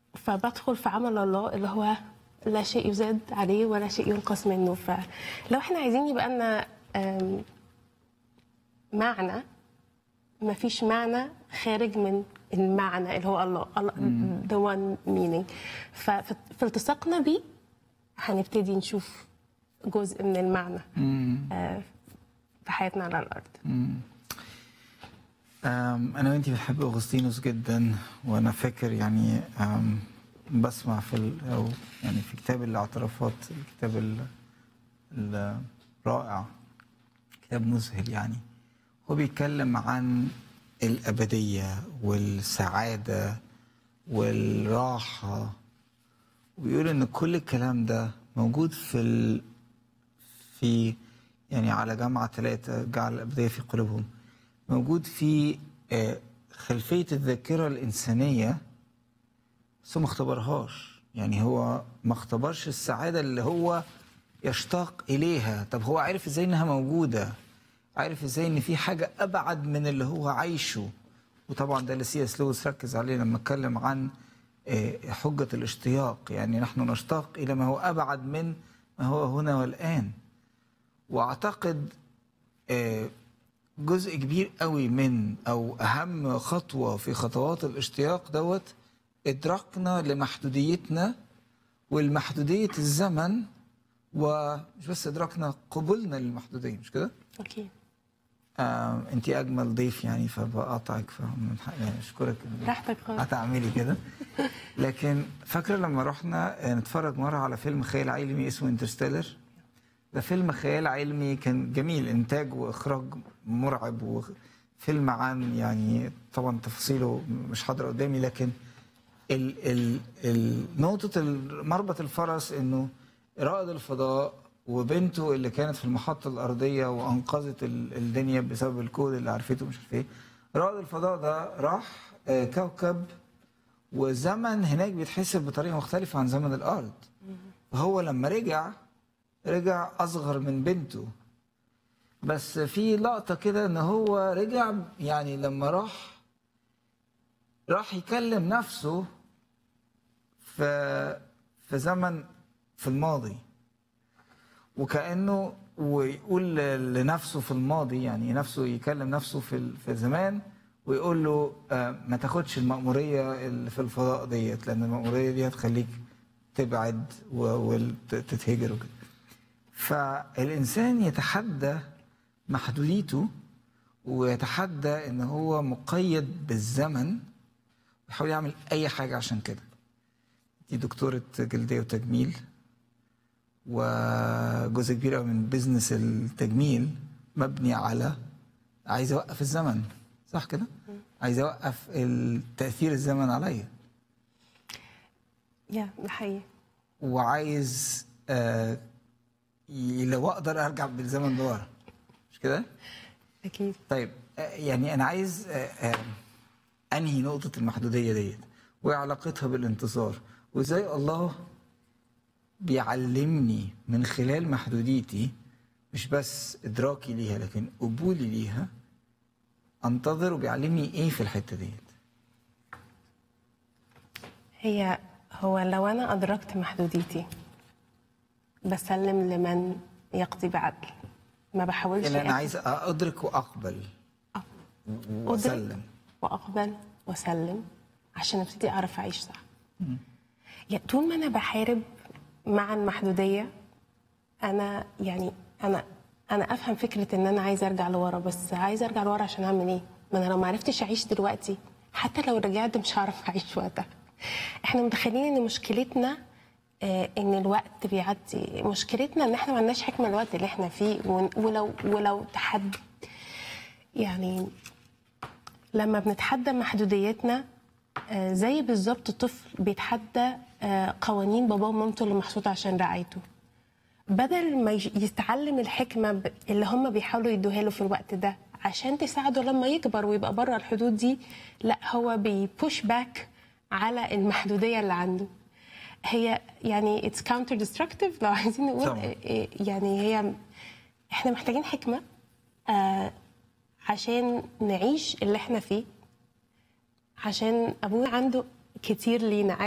فبدخل في عمل الله اللي هو لا شيء يزاد عليه ولا شيء ينقص منه فلو احنا عايزين يبقى لنا آم، معنى ما فيش معنى خارج من المعنى اللي هو الله الله the one meaning ففي في التصاقنا بيه هنبتدي نشوف جزء من المعنى آه، في حياتنا على الارض أم، أنا وأنتي بنحب أغسطينوس جدا وأنا فاكر يعني أم، بسمع في ال- أو يعني في كتاب الاعترافات الكتاب ال- الرائع كتاب مذهل يعني هو بيتكلم عن الأبدية والسعادة والراحة وبيقول إن كل الكلام ده موجود في ال... في يعني على جامعة ثلاثة جعل الأبدية في قلوبهم موجود في آه، خلفية الذاكرة الإنسانية بس هو ما اختبرهاش يعني هو ما اختبرش السعادة اللي هو يشتاق إليها طب هو عارف إزاي إنها موجودة عارف إزاي إن في حاجة أبعد من اللي هو عايشه وطبعا ده اللي سي اس لويس ركز عليه لما اتكلم عن آه، حجة الاشتياق يعني نحن نشتاق إلى ما هو أبعد من ما هو هنا والآن واعتقد آه، جزء كبير قوي من او اهم خطوه في خطوات الاشتياق دوت ادراكنا لمحدوديتنا والمحدوديه الزمن ومش بس ادراكنا قبولنا للمحدوديه مش كده؟ اكيد آه انت اجمل ضيف يعني فبقاطعك فمن حق يعني اشكرك إنك براحتك خالص هتعملي كده لكن فاكره لما رحنا نتفرج مره على فيلم خيال علمي اسمه انترستيلر ده فيلم خيال علمي كان جميل انتاج واخراج مرعب وفيلم عن يعني طبعا تفاصيله مش حاضره قدامي لكن ال ال ال نقطه ال- مربط الفرس انه رائد الفضاء وبنته اللي كانت في المحطه الارضيه وانقذت ال- الدنيا بسبب الكود اللي عرفته مش عارف ايه رائد الفضاء ده راح آه، كوكب وزمن هناك بيتحسب بطريقه مختلفه عن زمن الارض هو لما رجع رجع اصغر من بنته بس في لقطه كده ان هو رجع يعني لما راح راح يكلم نفسه في في زمن في الماضي وكانه ويقول لنفسه في الماضي يعني نفسه يكلم نفسه في ال- في زمان ويقول له آه، ما تاخدش المأمورية اللي في الفضاء ديت لأن المأمورية دي هتخليك تبعد وتتهجر وكده فالإنسان يتحدى محدوديته ويتحدى إن هو مقيد بالزمن ويحاول يعمل أي حاجة عشان كده دي دكتورة جلدية وتجميل وجزء كبير قوي من بزنس التجميل مبني على عايز اوقف الزمن صح كده؟ عايز اوقف التاثير الزمن عليا يا ده حقيقي وعايز آه ي- لو اقدر ارجع بالزمن لورا مش كده؟ اكيد طيب آه، يعني انا عايز آه، آه، انهي نقطه المحدوديه ديت وعلاقتها بالانتصار وازاي الله بيعلمني من خلال محدوديتي مش بس ادراكي ليها لكن قبولي ليها انتظر وبيعلمني ايه في الحته ديت هي هو لو انا ادركت محدوديتي بسلم لمن يقضي بعدل ما بحاولش يعني انا آخد- عايز ادرك واقبل آه. واسلم أدرك واقبل واسلم عشان ابتدي اعرف اعيش صح يعني طول ما انا بحارب مع المحدوديه انا يعني انا انا افهم فكره ان انا عايزه ارجع لورا بس عايزه ارجع لورا عشان اعمل ايه ما انا لو ما عرفتش اعيش دلوقتي حتى لو رجعت مش هعرف اعيش وقتها احنا متخيلين ان مشكلتنا آه، ان الوقت بيعدي مشكلتنا ان احنا ما عندناش حكمه الوقت اللي احنا فيه ون- ولو ولو تحد يعني لما بنتحدى محدوديتنا آه، زي بالظبط طفل بيتحدى آه، قوانين باباه ومامته اللي محطوطه عشان رعايته بدل ما يج- يتعلم الحكمه ب- اللي هم بيحاولوا يدوها له في الوقت ده عشان تساعده لما يكبر ويبقى بره الحدود دي لا هو بيبوش باك على المحدوديه اللي عنده هي يعني اتس كاونتر ديستركتيف لو عايزين نقول طبعاً. آه، آه، يعني هي احنا محتاجين حكمه آه عشان نعيش اللي احنا فيه عشان ابونا عنده كتير لينا